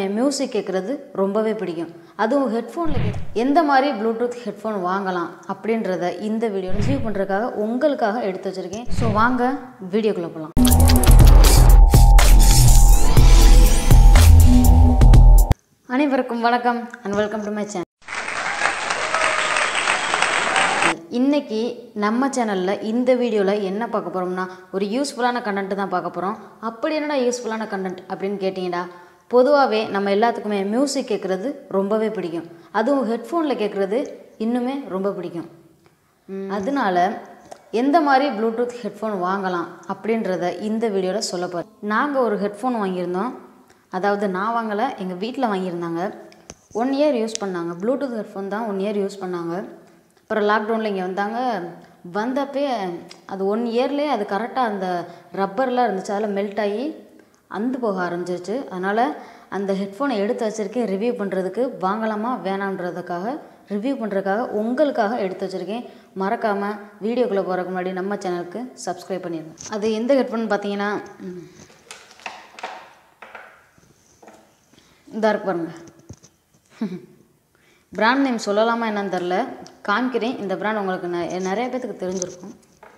music கேட்குறது ரொம்பவே பிடிக்கும் அதுவும் ஹெட்ஃபோனில் கேட் எந்த மாதிரி ப்ளூடூத் ஹெட்ஃபோன் வாங்கலாம் அப்படின்றத இந்த வீடியோ ரிசீவ் பண்ணுறதுக்காக உங்களுக்காக எடுத்து வச்சுருக்கேன் ஸோ வாங்க வீடியோக்குள்ளே போகலாம் அனைவருக்கும் வணக்கம் and welcome to my channel இன்னைக்கு நம்ம சேனலில் இந்த வீடியோவில் என்ன பார்க்க போகிறோம்னா ஒரு யூஸ்ஃபுல்லான கண்டென்ட் தான் பார்க்க போகிறோம் அப்படி என்னடா யூஸ்ஃபுல்லான கண்டென்ட் அப்படின்னு கேட்டிங்கன்னா பொதுவாகவே நம்ம எல்லாத்துக்குமே மியூசிக் கேட்குறது ரொம்பவே பிடிக்கும் அதுவும் ஹெட்ஃபோனில் கேட்குறது இன்னுமே ரொம்ப பிடிக்கும் அதனால எந்த மாதிரி ப்ளூடூத் ஹெட்ஃபோன் வாங்கலாம் அப்படின்றத இந்த வீடியோவில் சொல்ல போகிறேன் நாங்கள் ஒரு ஹெட்ஃபோன் வாங்கியிருந்தோம் அதாவது நான் வாங்கலை எங்கள் வீட்டில் வாங்கியிருந்தாங்க ஒன் இயர் யூஸ் பண்ணாங்க ப்ளூடூத் ஹெட்ஃபோன் தான் ஒன் இயர் யூஸ் பண்ணாங்க அப்புறம் லாக்டவுனில் இங்கே வந்தாங்க வந்தப்பே அது ஒன் இயர்லேயே அது கரெக்டாக அந்த ரப்பர்லாம் இருந்துச்சு அதில் மெல்ட் ஆகி அந்து போக ஆரம்பிச்சிருச்சு அதனால் அந்த ஹெட்ஃபோனை எடுத்து வச்சுருக்கேன் ரிவ்யூ பண்ணுறதுக்கு வாங்கலாமா வேணான்றதுக்காக ரிவ்யூ பண்ணுறதுக்காக உங்களுக்காக எடுத்து வச்சுருக்கேன் மறக்காமல் வீடியோக்குள்ளே போகிறதுக்கு முன்னாடி நம்ம சேனலுக்கு சப்ஸ்கிரைப் பண்ணிடுங்க அது எந்த ஹெட்ஃபோன் பார்த்தீங்கன்னா ம், இதா இருக்கு பாருங்க பிராண்ட் நேம் சொல்லலாமா என்னன்னு தெரில காமிக்கிறேன் இந்த பிராண்ட் உங்களுக்கு நெ- நிறைய பேத்துக்கு தெரிஞ்சிருக்கும்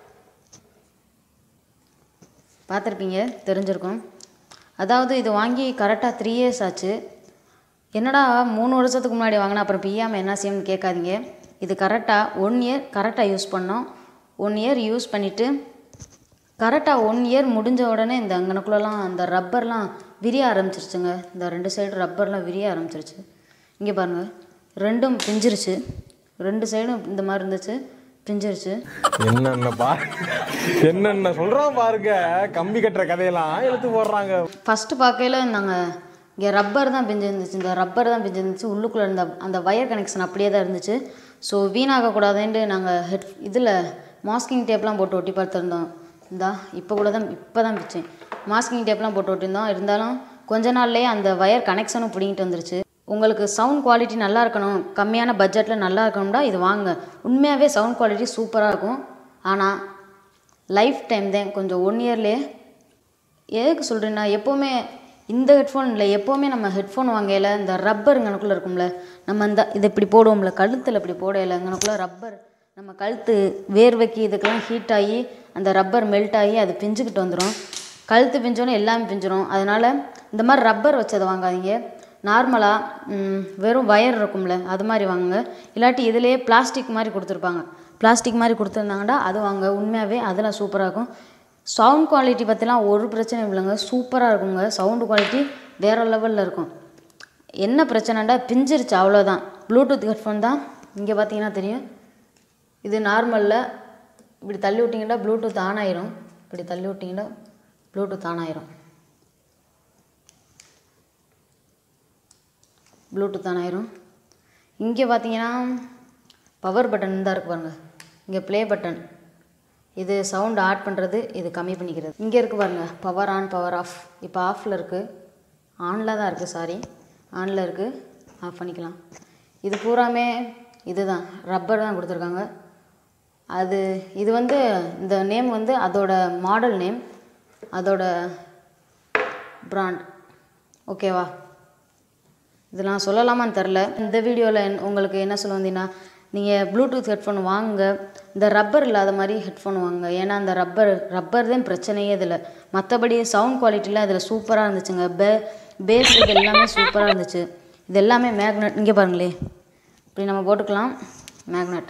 பார்த்துருப்பீங்க தெரிஞ்சிருக்கும் அதாவது இது வாங்கி கரெக்டாக த்ரீ இயர்ஸ் ஆச்சு என்னடா மூணு வருஷத்துக்கு முன்னாடி வாங்கினா அப்புறம் பியாமல் என்ன செய்யணும்னு கேட்காதீங்க இது கரெக்டாக ஒன் இயர் கரெக்டாக யூஸ் பண்ணோம் ஒன் இயர் யூஸ் பண்ணிவிட்டு கரெக்டாக ஒன் இயர் முடிஞ்ச உடனே இந்த அங்கனக்குள்ளலாம் அந்த ரப்பர்லாம் விரிய ஆரம்பிச்சிருச்சுங்க இந்த ரெண்டு சைடு ரப்பர்லாம் விரிய ஆரம்பிச்சிருச்சு இங்கே பாருங்கள் ரெண்டும் பிஞ்சிருச்சு ரெண்டு சைடும் இந்த மாதிரி இருந்துச்சு பிஞ்சிருச்சு என்னென்ன பா என்னென்ன சொல்றான் பாருங்க கம்பி கட்டுற கதையெல்லாம் எடுத்து போடுறாங்க ஃபஸ்ட்டு பார்க்கையில நாங்கள் இங்கே ரப்பர் தான் பிஞ்சு இருந்துச்சு இந்த ரப்பர் தான் பிஞ்சு இருந்துச்சு உள்ளுக்குள்ளே இருந்த அந்த வயர் கனெக்ஷன் அப்படியே தான் இருந்துச்சு ஸோ வீணாகக்கூடாதுன்ட்டு நாங்கள் ஹெட் இதில் மாஸ்கிங் டேப்லாம் போட்டு ஒட்டி பார்த்துருந்தோம் இந்தா இப்போ கூட தான் இப்போ தான் பிச்சேன் மாஸ்கிங் டேப்லாம் போட்டு ஒட்டியிருந்தோம் இருந்தாலும் கொஞ்ச நாள்லேயே அந்த வயர் கனெக்ஷனும் பிடிங்கிட்டு வந்துருச்சு உங்களுக்கு சவுண்ட் குவாலிட்டி நல்லா இருக்கணும் கம்மியான பட்ஜெட்டில் நல்லா இருக்கணும்னா இது வாங்க உண்மையாகவே சவுண்ட் குவாலிட்டி சூப்பராக இருக்கும் ஆனால் லைஃப் டைம் தான் கொஞ்சம் ஒன் இயர்லேயே எதுக்கு சொல்கிறேன்னா எப்போவுமே இந்த ஹெட்ஃபோன் இல்லை எப்போவுமே நம்ம ஹெட்ஃபோன் வாங்கையில் இந்த ரப்பர் இங்கனக்குள்ளே இருக்கும்ல நம்ம இந்த இதை இப்படி போடுவோம்ல கழுத்தில் இப்படி போடையில இங்கனக்குள்ளே ரப்பர் நம்ம கழுத்து வேர்வைக்கு இதுக்கெல்லாம் ஹீட் ஆகி அந்த ரப்பர் மெல்ட் ஆகி அது பிஞ்சுக்கிட்டு வந்துடும் கழுத்து பிஞ்சோன்னே எல்லாமே பிஞ்சிரும் அதனால் இந்த மாதிரி ரப்பர் வச்சதை வாங்காதீங்க நார்மலாக வெறும் வயர் இருக்கும்ல அது மாதிரி வாங்குங்க இல்லாட்டி இதிலேயே பிளாஸ்டிக் மாதிரி கொடுத்துருப்பாங்க பிளாஸ்டிக் மாதிரி கொடுத்துருந்தாங்கன்னா அது வாங்க உண்மையாகவே அதெல்லாம் சூப்பராக இருக்கும் சவுண்ட் குவாலிட்டி பற்றிலாம் ஒரு பிரச்சனையும் இல்லைங்க சூப்பராக இருக்குங்க சவுண்டு குவாலிட்டி வேறு லெவலில் இருக்கும் என்ன பிரச்சனைண்டா பிஞ்சிருச்சு அவ்வளோதான் ப்ளூடூத் ஹெட்ஃபோன் தான் இங்கே பார்த்தீங்கன்னா தெரியும் இது நார்மலில் இப்படி தள்ளி விட்டிங்கன்னா ப்ளூடூத் ஆன் ஆயிரும் இப்படி தள்ளி விட்டிங்கன்னா ப்ளூடூத் ஆன் ஆயிரும் ப்ளூடூத் ஆன் ஆயிரும் இங்கே பார்த்தீங்கன்னா பவர் பட்டன் தான் இருக்கு பாருங்க இங்கே ப்ளே பட்டன் இது சவுண்ட் ஆட் பண்ணுறது இது கம்மி பண்ணிக்கிறது இங்கே இருக்குது பாருங்க பவர் ஆன் பவர் ஆஃப் இப்போ ஆஃபில் இருக்குது ஆனில் தான் இருக்குது சாரி ஆனில் இருக்குது ஆஃப் பண்ணிக்கலாம் இது பூராமே இதுதான் ரப்பர் தான் கொடுத்துருக்காங்க அது இது வந்து இந்த நேம் வந்து அதோட மாடல் நேம் அதோட பிராண்ட் ஓகேவா இது நான் சொல்லலாமான்னு தெரில இந்த வீடியோவில் உங்களுக்கு என்ன சொல்ல வந்தீங்கன்னா நீங்கள் ப்ளூடூத் ஹெட்ஃபோன் வாங்குங்க இந்த ரப்பர் இல்லாத மாதிரி ஹெட்ஃபோன் வாங்குங்க ஏன்னா அந்த ரப்பர் ரப்பர் தான் பிரச்சனையே இதில் மற்றபடி சவுண்ட் குவாலிட்டிலாம் இதில் சூப்பராக இருந்துச்சுங்க பே பேஸ் இது எல்லாமே சூப்பராக இருந்துச்சு இது எல்லாமே மேக்னெட் இங்கே பாருங்களே இப்படி நம்ம போட்டுக்கலாம் மேக்னெட்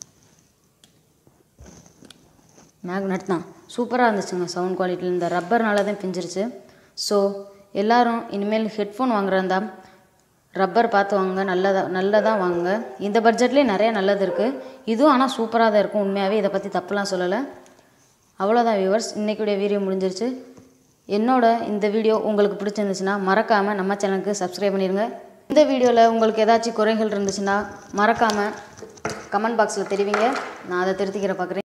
மேக்னெட் தான் சூப்பராக இருந்துச்சுங்க சவுண்ட் குவாலிட்டியில் இந்த ரப்பர்னால தான் பிஞ்சிருச்சு ஸோ எல்லாரும் இனிமேல் ஹெட்ஃபோன் வாங்குறதா ரப்பர் பார்த்து வாங்குங்க நல்லதாக நல்லதாக வாங்குங்க இந்த பட்ஜெட்லேயே நிறைய நல்லது இருக்குது இதுவும் ஆனால் சூப்பராக தான் இருக்கும் உண்மையாகவே இதை பற்றி தப்புலாம் சொல்லலை அவ்வளோதான் வியூவர்ஸ் இன்றைக்குடைய வீடியோ முடிஞ்சிருச்சு என்னோட இந்த வீடியோ உங்களுக்கு பிடிச்சிருந்துச்சுன்னா மறக்காமல் நம்ம சேனலுக்கு சப்ஸ்கிரைப் பண்ணிடுங்க இந்த வீடியோவில் உங்களுக்கு ஏதாச்சும் குறைகள் இருந்துச்சுன்னா மறக்காமல் கமெண்ட் பாக்ஸில் தெரிவிங்க நான் அதை திருத்திக்கிற பார்க்குறேன்